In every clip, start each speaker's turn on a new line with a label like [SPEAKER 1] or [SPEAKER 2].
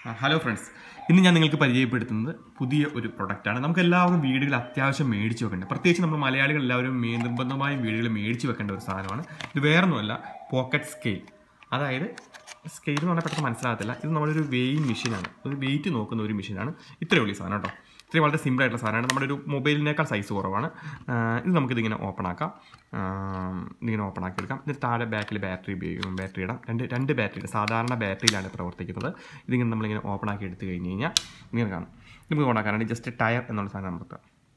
[SPEAKER 1] hello friends ഇന്ന് ഞാൻ നിങ്ങൾക്ക് പരിചയപ്പെടുത്തുന്നത് പുതിയ ഒരു പ്രൊഡക്റ്റാണ് നമുക്ക് എല്ലാവരും വീടുകൾ അത്യാവശ്യം മേടിച്ച് വെക്കേണ്ടത് പ്രത്യേകിച്ച് നമ്മൾ മലയാളികൾ എല്ലാവരും മേ നിർബന്ധമായും വീടുകൾ മേടിച്ച് വെക്കേണ്ട ഒരു സാധനമാണ് ഇത് വേറൊന്നുമല്ല പോക്കറ്റ് സ്കെയിൽ അതായത് സ്കെയിൽ എന്ന് പറഞ്ഞാൽ പെട്ടെന്ന് മനസ്സിലാകത്തില്ല ഇത് നമ്മുടെ ഒരു വെയിങ് മെഷീനാണ് ഒരു വെയിറ്റ് നോക്കുന്ന ഒരു മെഷീനാണ് ഇത്രയേ ഉള്ളൂ ഈ സാധനം കേട്ടോ ഇത്രയും വളരെ സിമ്പിൾ ആയിട്ടുള്ള സാധനമാണ് നമ്മുടെ ഒരു മൊബൈലിനേക്കാൾ സൈസ് കുറവാണ് ആ, ഇത് നമുക്കിതിങ്ങനെ ഓപ്പൺ ആക്കാം ആ, ഇതിങ്ങനെ ഓപ്പൺ ആക്കി എടുക്കാം ഇതിന് താഴെ ബാക്കിൽ ബാറ്ററി ഉപയോഗിക്കും ബാറ്ററി ഇടാം രണ്ട് രണ്ട് ബാറ്ററി സാധാരണ ബാറ്ററിയിലാണ് പ്രവർത്തിക്കുന്നത് ഇതിങ്ങനെ നമ്മളിങ്ങനെ ഓപ്പൺ ആക്കി എടുത്തു കഴിഞ്ഞ് കഴിഞ്ഞാൽ ഇങ്ങനെ കാണും നമുക്ക് ഓൺ ആക്കാനാണ് ജസ്റ്റ് ടയർ എന്നുള്ള സാധനം നമുക്ക്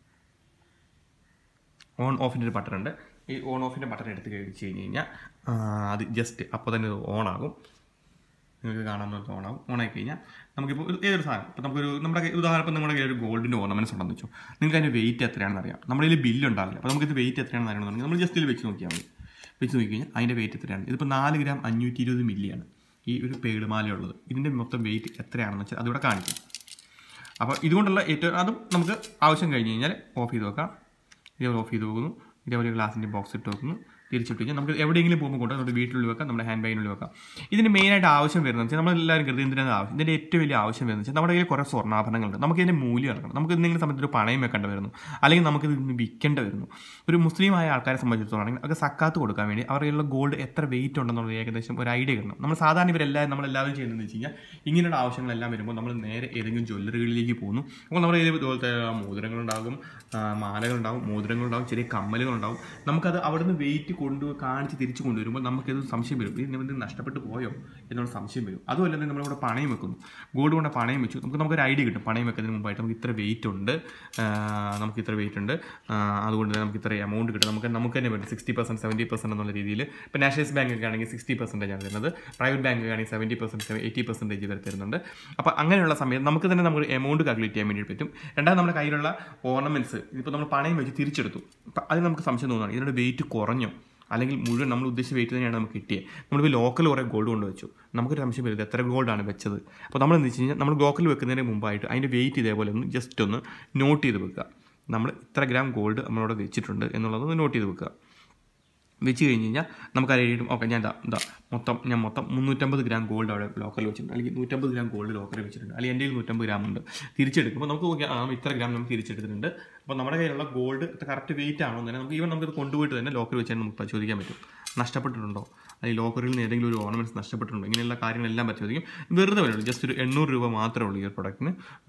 [SPEAKER 1] ഓൺ ഓഫിൻ്റെ ഒരു ബട്ടൺ ഉണ്ട് ഈ ഓൺ ഓഫിൻ്റെ ബട്ടൺ എടുത്ത് കഴിച്ച് കഴിഞ്ഞ് കഴിഞ്ഞാൽ ആ, അത് ജസ്റ്റ് അപ്പോൾ തന്നെ ഇത് ഓൺ ആകും നിങ്ങൾക്ക് കാണാൻ പോലെ ഓണാവും ഓണായി കഴിഞ്ഞാൽ നമുക്കിപ്പോൾ ഒരു- ഏതൊരു സാധനം ഇപ്പോൾ നമുക്കൊരു നമ്മുടെ കയ്യിൽ- ഉദാഹരണം ഇപ്പോൾ നമ്മുടെ കയ്യിൽ ഒരു ഗോൾഡിൻ്റെ ഓർണമെൻറ്റ്സ് ഉണ്ടെന്ന് വെച്ചു നിങ്ങൾക്ക് അതിൻ്റെ വെയിറ്റ് എത്രയാണെന്ന് അറിയാം നമ്മുടെ കയ്യിൽ ബില്ല് ഉണ്ടാവില്ല അപ്പോൾ നമുക്കിത് വെയിറ്റ് എത്രയാണെന്ന് അറിയണമെന്നുണ്ടെങ്കിൽ നമ്മൾ ജസ്റ്റ് ഇതിൽ വെച്ച് നോക്കിയാൽ മതി വെച്ച് നോക്കി കഴിഞ്ഞാൽ അതിൻ്റെ വെയിറ്റ് എത്രയാണ് ഇതിപ്പോൾ നാല് ഗ്രാം അഞ്ഞൂറ്റി ഇരുപത് മില്ലിയാണ് ഈ ഒരു പേടുമാലയുള്ളത് ഇതിൻ്റെ മൊത്തം വെയിറ്റ് എത്രയാണെന്ന് വെച്ചാൽ അതിവിടെ കാണിക്കും അപ്പോൾ ഇതുകൊണ്ടുള്ള ഏറ്റവും അതും നമുക്ക് ആവശ്യം കഴിഞ്ഞ് കഴിഞ്ഞാൽ ഓഫ് ചെയ്ത് വെക്കാം ഇതേപോലെ ഓഫ് ചെയ്ത് പോകുന്നു ഇതേപോലെ ഗ്ലാസിൻ്റെ ബോക്സ് ഇട്ട് വെക്കുന്നു തിരിച്ചിട്ട് കഴിഞ്ഞാൽ നമുക്ക് എവിടെയെങ്കിലും പോകുമ്പോൾ കൊണ്ട് നമ്മുടെ വീട്ടിനുള്ളിൽ വെക്കാം നമ്മുടെ ഹാൻഡ് ബാഗിനുള്ളിൽ വെക്കാം ഇതിന് മെയിനായിട്ട് ആവശ്യം വരുന്നത് വെച്ചാൽ നമ്മളെല്ലാവരും കരുതി എന്തിനാണ് ആവശ്യം ഇതിൻ്റെ ഏറ്റവും വലിയ ആവശ്യം വരുന്നത് വെച്ചാൽ നമ്മുടെ കയ്യിൽ കുറേ സ്വർണ്ണാഭരണങ്ങളുണ്ട് നമുക്ക് ഇതിൻ്റെ മൂല്യം ഇറക്കണം നമുക്ക് എന്തെങ്കിലും സമയത്ത് ഒരു പണയം വെക്കേണ്ട വരുന്നു അല്ലെങ്കിൽ നമുക്ക് ഇത് വിൽക്കേണ്ട വരുന്നു ഒരു മുസ്ലിമായ ആൾക്കാരെ സംബന്ധിച്ചിടത്തോളം അത് സക്കാത്ത് കൊടുക്കാൻ വേണ്ടി അവരുടെ കയ്യിലുള്ള ഗോൾഡ് എത്ര വെയിറ്റ് ഉണ്ടെന്നുള്ള ഏകദേശം ഒരു ഐഡിയ കിട്ടണം നമ്മൾ സാധാരണ ഇവരെല്ലാവരും നമ്മളെല്ലാവരും ചെയ്യുന്നതെന്ന് വെച്ച് കഴിഞ്ഞാൽ ഇങ്ങനെയുള്ള ആവശ്യങ്ങളെല്ലാം വരുമ്പോൾ നമ്മൾ നേരെ ഏതെങ്കിലും ജ്വല്ലറികളിലേക്ക് പോകുന്നു അപ്പോൾ നമ്മുടെ കയ്യിൽ ഇതുപോലത്തെ മോതിരങ്ങളുണ്ടാകും ആ, മാലകളുണ്ടാകും മോതിരങ്ങളുണ്ടാകും ചെറിയ കമ്മലുകളുണ്ടാകും നമുക്കത് അവിടുന്ന് വെയിറ്റ് കൊണ്ട് കാണിച്ച് തിരിച്ചു കൊണ്ടുവരുമ്പോൾ നമുക്കത് സംശയം വരും ഇത് ഇത് നഷ്ടപ്പെട്ടു പോയോ എന്നുള്ള സംശയം വരും അതുമല്ല തന്നെ നമ്മളിവിടെ പണയം വെക്കുന്നു ഗോൾഡ് കൊണ്ട് പണയം വെച്ചു നമുക്ക് നമുക്കൊരു ഐഡിയ കിട്ടും പണയം വെക്കുന്നതിന് മുമ്പായിട്ട് നമുക്ക് ഇത്ര വെയിറ്റ് ഉണ്ട് ആ, നമുക്ക് ഇത്ര വെയിറ്റ് ഉണ്ട് ആ, അതുകൊണ്ട് തന്നെ നമുക്ക് ഇത്ര എമൗണ്ട് കിട്ടും നമുക്ക് നമുക്ക് തന്നെ പറ്റും സിക്സ്റ്റി പെർസെൻറ്റ് സെവൻറ്റി പെർസെൻറ്റ് എന്നുള്ള രീതിയിൽ ഇപ്പോൾ നാഷണലൈസ് ബാങ്ക് ഒക്കെ ആണെങ്കിൽ സിക്സ്റ്റി പെർസെൻറ്റേജ് ആണ് തരുന്നത് പ്രൈവറ്റ് ബാങ്ക് ആണെങ്കിൽ സെവൻറ്റി പെർസെൻറ്റ് എയ്റ്റി പെർസെൻറ്റേജ് വരെ തരുന്നുണ്ട് അപ്പോൾ അങ്ങനെയുള്ള സമയത്ത് നമുക്ക് തന്നെ നമുക്ക് എമൗണ്ട് കാൽക്കുലേറ്റ് ചെയ്യാൻ വേണ്ടി പറ്റും രണ്ടാമത് നമ്മുടെ കയ്യിലുള്ള ഓർണമെൻറ്റ്സ് ഇപ്പോൾ നമ്മൾ പണയം വെച്ച് തിരിച്ചെടുത്തു അപ്പം അതിന് നമുക്ക് സംശയം തോന്നുകയാണ് ഇതിൻ്റെ വെയിറ്റ് കുറഞ്ഞോ അല്ലെങ്കിൽ മുഴുവൻ നമ്മൾ ഉദ്ദേശിച്ച വെയിറ്റ് തന്നെയാണ് നമുക്ക് കിട്ടിയത് നമ്മളിപ്പോൾ ലോക്കൽ കുറേ ഗോൾഡ് കൊണ്ട് വെച്ചു നമുക്കൊരു സംശയം വരുന്നത് എത്ര ഗോൾഡാണ് വെച്ചത് അപ്പോൾ നമ്മൾ എന്താ വെച്ച് കഴിഞ്ഞാൽ നമ്മൾ ലോക്കൽ വെക്കുന്നതിന് മുമ്പായിട്ട് അതിൻ്റെ വെയിറ്റ് ഇതേപോലെ ഒന്ന് ജസ്റ്റ് ഒന്ന് നോട്ട് ചെയ്ത് വെക്കുക നമ്മൾ ഇത്ര ഗ്രാം ഗോൾഡ് നമ്മളവിടെ വെച്ചിട്ടുണ്ട് എന്നുള്ളതൊന്ന് നോട്ട് ചെയ്ത് വെക്കുക വെച്ച് കഴിഞ്ഞ് കഴിഞ്ഞാൽ നമുക്ക് അറിയാം ഓക്കെ ഞാൻ ഇതാ ഇതാ മൊത്തം ഞാൻ മൊത്തം മുന്നൂറ്റമ്പത് ഗ്രാം ഗോൾഡ് അവിടെ ലോക്കറിൽ വെച്ചിട്ടുണ്ട് അല്ലെങ്കിൽ നൂറ്റമ്പത് ഗ്രാം ഗോൾഡ് ലോക്കറിൽ വെച്ചിട്ടുണ്ട് അല്ലെങ്കിൽ എൻ്റെ കയ്യിൽ നൂറ്റമ്പത് ഗ്രാം ഉണ്ട് തിരിച്ചെടുക്കുമ്പോൾ നമുക്ക് നോക്കിയാൽ ആ ഇത്ര ഗ്രാം നമുക്ക് തിരിച്ചെടുത്തിട്ടുണ്ട് അപ്പോൾ നമ്മുടെ കയ്യിലുള്ള ഗോൾഡ് കറക്റ്റ് വെയിറ്റ് ആണോ എന്ന് തന്നെ നമുക്ക് ഈവൻ നമുക്ക് കൊണ്ടുപോയിട്ട് തന്നെ ലോക്കറിൽ വെച്ചാൽ നമുക്ക് പരിശോധിക്കാൻ പറ്റും നഷ്ടപ്പെട്ടിട്ടുണ്ടോ അല്ലെങ്കിൽ ലോക്കറിൽ നിന്ന് ഏതെങ്കിലും ഒരു ഓർണമെൻറ്റ്സ് നഷ്ടപ്പെട്ടിട്ടുണ്ടോ ഇങ്ങനെയുള്ള കാര്യങ്ങളെല്ലാം പരിശോധിക്കും വെറുതെ വരുള്ളൂ ജസ്റ്റ് ഒരു എണ്ണൂറ് രൂപ മാത്രമേ ഉള്ളൂ ഈ ഒരു പ്രൊഡക്റ്റിന്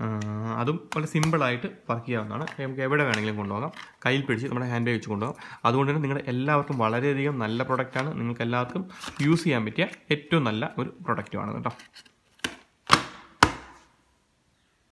[SPEAKER 1] അതും വളരെ സിമ്പിളായിട്ട് വർക്ക് ചെയ്യാവുന്നതാണ് നമുക്ക് എവിടെ വേണമെങ്കിലും കൊണ്ടുപോകാം കയ്യിൽ പിടിച്ച് നമ്മുടെ ഹാൻഡ് ബാഗ് വെച്ച് കൊണ്ടുപോകാം അതുകൊണ്ട് തന്നെ നിങ്ങളുടെ എല്ലാവർക്കും വളരെയധികം നല്ല പ്രൊഡക്റ്റാണ് നിങ്ങൾക്ക് എല്ലാവർക്കും യൂസ് ചെയ്യാൻ പറ്റിയ ഏറ്റവും നല്ല ഒരു പ്രൊഡക്റ്റുമാണ് കേട്ടോ